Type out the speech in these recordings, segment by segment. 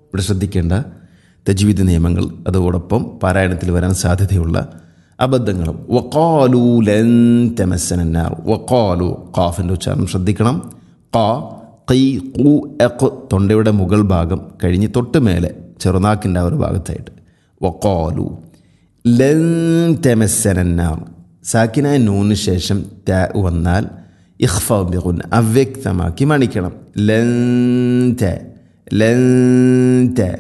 ഇവിടെ ശ്രദ്ധിക്കേണ്ട തജ്വീദ് നിയമങ്ങൾ അതോടൊപ്പം പാരായണത്തിൽ വരാൻ സാധ്യതയുള്ള അബദ്ധങ്ങളും വക്കാലു ലൻ തെമസനാർ വക്കാലു കാഫിൻ്റെ ഉച്ചാരണം ശ്രദ്ധിക്കണം കാ കൈ കു എക്ക് തൊണ്ടയുടെ മുകൾ ഭാഗം കഴിഞ്ഞ് തൊട്ട് മേലെ ചെറുനാക്കിൻ്റെ ആ ഒരു ഭാഗത്തായിട്ട് വക്കാലു ലൻ തെമസനാർ സാക്കിനായ നൂന് ശേഷം ത വന്നാൽ ഇഖ്ഫ ബിഗുൻ അവ്യക്തമാക്കി മണിക്കണം ലൻ ത ലൻ ത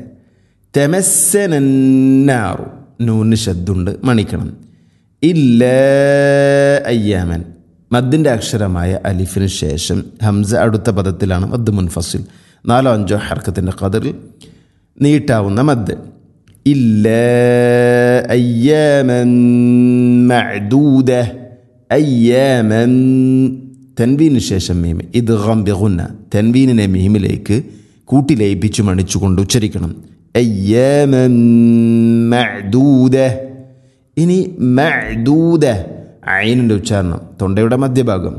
തെമസ്സനാറു നൂന് ശബ്ദുണ്ട് മണിക്കണം ഇല്ല അയ്യാമൻ മദ്ദിൻ്റെ അക്ഷരമായ അലിഫിന് ശേഷം ഹംസ അടുത്ത പദത്തിലാണ് മദ് മുൻഫസിൽ നാലോ അഞ്ചോ ഹർക്കത്തിൻ്റെ കതിറിൽ നീട്ടാവുന്ന മദ് ഇല്ല അയ്യാമൻ മഅദൂദ അയ്യാമൻ തൻവീന് ശേഷം മീം ഇത് ഗംബിഗുന്ന തൻവീനിനെ മീമിലേക്ക് കൂട്ടി ലയിപ്പിച്ചു മണിച്ചുകൊണ്ട് ഉച്ചരിക്കണം അയ്യാമൻ മഅദൂദ ഇനി മഅദൂദ ഐനിൻ്റെ ഉച്ചാരണം തൊണ്ടയുടെ മധ്യഭാഗം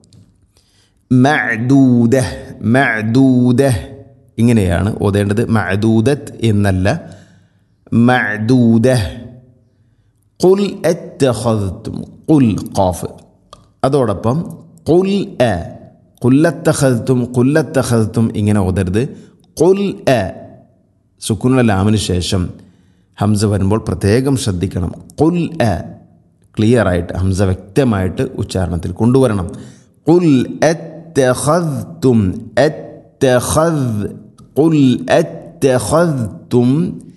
മഅദൂദ മഅദൂദ ഇങ്ങനെയാണ് ഓതേണ്ടത് മഅദൂദത്ത് എന്നല്ല മഅദൂദ ഖുൽ അത്തഖദ്തും ഖുൽ ഖാഫ് അതോടൊപ്പം ഖുൽ അ ഖുല്ലത്തഖദ്തും ഖുല്ലത്തഖദ്തും ഇങ്ങനെ ഓതരുത് ഖുൽ അ സുക്കുനുള്ള ലാമിന് ശേഷം ഹംസ വരുമ്പോൾ പ്രത്യേകം ശ്രദ്ധിക്കണം ഖുൽ അ ക്ലിയർ ആയിട്ട് ഹംസ വ്യക്തമായിട്ട് ഉച്ചാരണത്തിൽ കൊണ്ടുവരണം ഖുൽ അത്തഖദ്തും അത്തഖദ് ഖുൽ അത്തഖദ്തും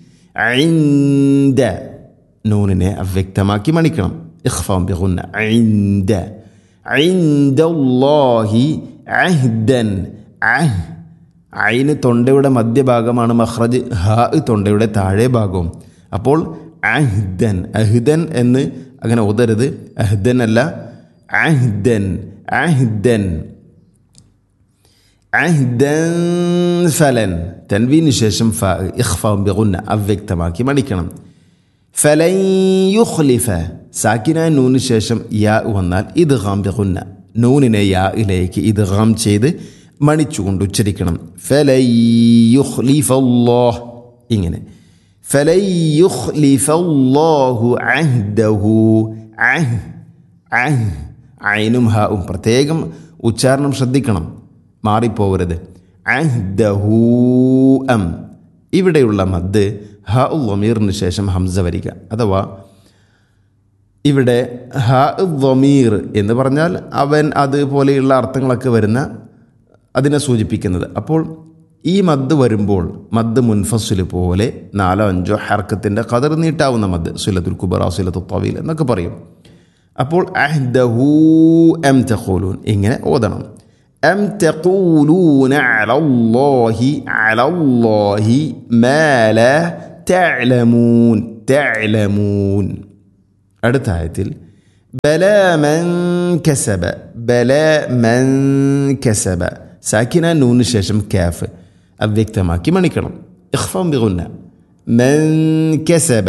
عند നൂനിനെ അവ്യക്തമാക്കി മണിക്കണം ഇഖ്ഫാം ബിഗുന്ന عند عند الله عهدا അഹ് ഐന് തൊണ്ടയുടെ മധ്യഭാഗമാണ് മഹ്റജ് ഹ തൊണ്ടയുടെ താഴെ ഭാഗവും അപ്പോൾ അഹ്ദൻ അഹ്ദൻ എന്ന് അങ്ങനെ ഓതരുത് അഹ്ദൻ അല്ല അഹ്ദൻ അഹ്ദൻ അഹ്ദൻ ഫലൻ തൻവീന് ശേഷം ഫ ഇഖ്ഫാം ബിഗുന്ന അവ്യക്തമാക്കി മണിക്കണം ഫലൻ യുഖ്ലിഫ സാക്കിന നൂന് ശേഷം യാ വന്നാൽ ഇത് ഹാം ബിഗുന്ന നൂനിനെ യാ ഇലേക്ക് ഇത് ഹാം ചെയ്ത് മണിച്ചുകൊണ്ട് ഉച്ചരിക്കണം ഫലൻ യുഖ്ലിഫല്ലാഹ് ഇങ്ങനെ ഫലൻ യുഖ്ലിഫല്ലാഹു അഹ്ദഹു അഹ് അഹ് ഐനും ഹാവും പ്രത്യേകം ഉച്ചാരണം ശ്രദ്ധിക്കണം മാറിപ്പോവരുത് അഹ്ദഹൂ അം ഇവിടെയുള്ള മദ് ഹ ഉമീറിന് ശേഷം ഹംസ വരിക അഥവാ ഇവിടെ ഹ വമീർ എന്ന് പറഞ്ഞാൽ അവൻ അതുപോലെയുള്ള അർത്ഥങ്ങളൊക്കെ വരുന്ന അതിനെ സൂചിപ്പിക്കുന്നത് അപ്പോൾ ഈ മദ് വരുമ്പോൾ മദ് മുൻഫസുൽ പോലെ നാലോ അഞ്ചോ ഹർക്കത്തിൻ്റെ കതർ നീട്ടാവുന്ന മദ് സുലത്തുൽ കുബറ സുലത്തു തവീൽ എന്നൊക്കെ പറയും അപ്പോൾ അഹ്ദഹൂ എം തഖൂലൂൻ ഇങ്ങനെ ഓതണം أم تقولون على الله على الله ما لا تعلمون تعلمون അടുത്ത ആയത്തിൽ ബല മൻ കസബ ബല മൻ കസബ സാക്കിന നൂന് ശേഷം കാഫ് അവ്യക്തമാക്കി മണിക്കണം ഇഖ്ഫം ബിഗുന്ന മൻ കസബ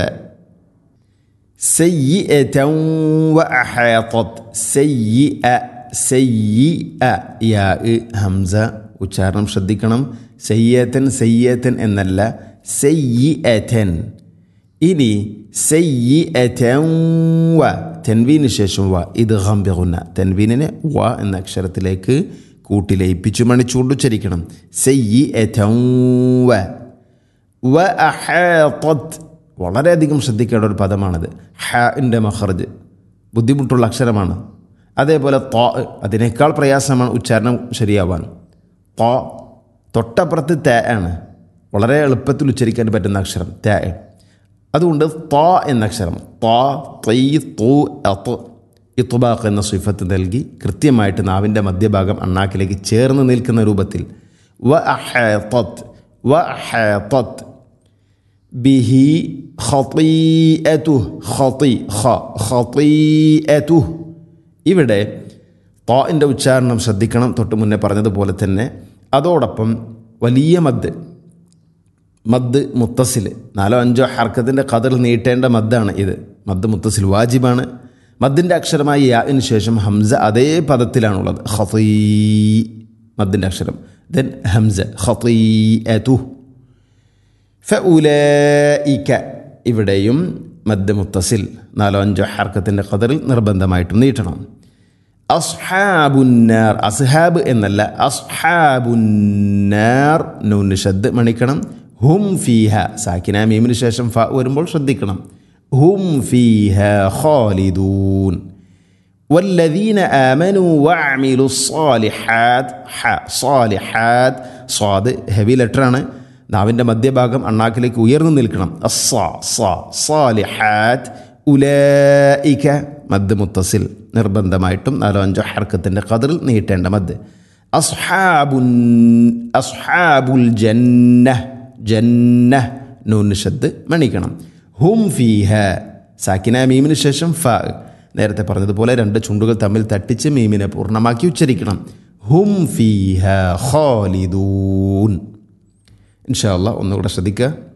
سيئة وأحاطت سيئة സയ്യ യാ ഹംസ ഉച്ചാരണം ശ്രദ്ധിക്കണം സയ്യത്തൻ സയ്യത്തൻ എന്നല്ല സയ്യൻ ഇനി സയ്യൻ വ തെൻവീന് ശേഷം വ ഇത് ഹംബിറുന്ന തെൻവീനിനെ വ എന്ന അക്ഷരത്തിലേക്ക് കൂട്ടി ലയിപ്പിച്ചു മണിച്ചുകൊണ്ട് ഉച്ചരിക്കണം സയ്യൻ വ വ അഹാത്തത് വളരെയധികം ശ്രദ്ധിക്കേണ്ട ഒരു പദമാണിത് ഹാൻ്റെ മഹർജ് ബുദ്ധിമുട്ടുള്ള അക്ഷരമാണ് അതേപോലെ തോ അതിനേക്കാൾ പ്രയാസമാണ് ഉച്ചാരണം ശരിയാവാൻ തോ തൊട്ടപ്പുറത്ത് തേ ആണ് വളരെ എളുപ്പത്തിൽ ഉച്ചരിക്കാൻ പറ്റുന്ന അക്ഷരം തേ അതുകൊണ്ട് തോ എന്ന അക്ഷരം തോ തൈ തൂ അത്ത് ഇത്തുബാഖ് എന്ന സിഫത്ത് നൽകി കൃത്യമായിട്ട് നാവിൻ്റെ മധ്യഭാഗം അണ്ണാക്കിലേക്ക് ചേർന്ന് നിൽക്കുന്ന രൂപത്തിൽ വ അഹേത്തത് വ അഹേത്തത് ബിഹി ഖീഅതു ഖീ ഖീഅതു ഇവിടെ തോൻ്റെ ഉച്ചാരണം ശ്രദ്ധിക്കണം തൊട്ട് മുന്നേ പറഞ്ഞതുപോലെ തന്നെ അതോടൊപ്പം വലിയ മദ് മദ് മുത്തസിൽ നാലോ അഞ്ചോ ഹർക്കത്തിൻ്റെ കതിർ നീട്ടേണ്ട മദ്ദാണ് ഇത് മദ് മുത്തസിൽ വാജിബാണ് മദ്ദിൻ്റെ അക്ഷരമായ യാന് ശേഷം ഹംസ അതേ പദത്തിലാണുള്ളത് ഖീ മദ്ദിൻ്റെ അക്ഷരം ദെൻ ഹംസ ഖീഅതു ഫഉലൈക ഇവിടെയും മദ് മുത്തസിൽ നാലോ അഞ്ചോ ഹർക്കത്തിൻ്റെ ഖദറിൽ നിർബന്ധമായിട്ടും നീട്ടണം അസ്ഹാബുന്നാർ അസ്ഹാബ് എന്നല്ല അസ്ഹാബുന്നാർ നൂന് ഷദ് മണിക്കണം ഹും ഫീഹ സാക്കിന മീമിന് ശേഷം ഫ വരുമ്പോൾ ശ്രദ്ധിക്കണം ഹും ഫീഹ ഖാലിദൂൻ والذين آمنوا وعملوا الصالحات ح صالحات صاد ഹെവി ലെറ്ററാണ് നാവിൻ്റെ മധ്യഭാഗം അണ്ണാക്കിലേക്ക് ഉയർന്നു നിൽക്കണം അസ്സ സ സാലിഹാത്ത് ഉലൈക മദ് മുത്തസിൽ നിർബന്ധമായിട്ടും നാലോ അഞ്ചോ ഹർക്കത്തിൻ്റെ കതിറിൽ നീട്ടേണ്ട മദ് അസ്ഹാബുൻ അസ്ഹാബുൽ ജന്ന ജന്ന നൂന് ഷദ് മണിക്കണം ഹും ഫീഹ സാക്കിന മീമിന് ശേഷം ഫ നേരത്തെ പറഞ്ഞതുപോലെ രണ്ട് ചുണ്ടുകൾ തമ്മിൽ തട്ടിച്ച് മീമിനെ പൂർണ്ണമാക്കി ഉച്ചരിക്കണം ഹും ഫീഹ ഖാലിദൂൻ ഇൻഷാ അല്ലാ ഒന്നുകൂടെ ശ്രദ്ധിക്കുക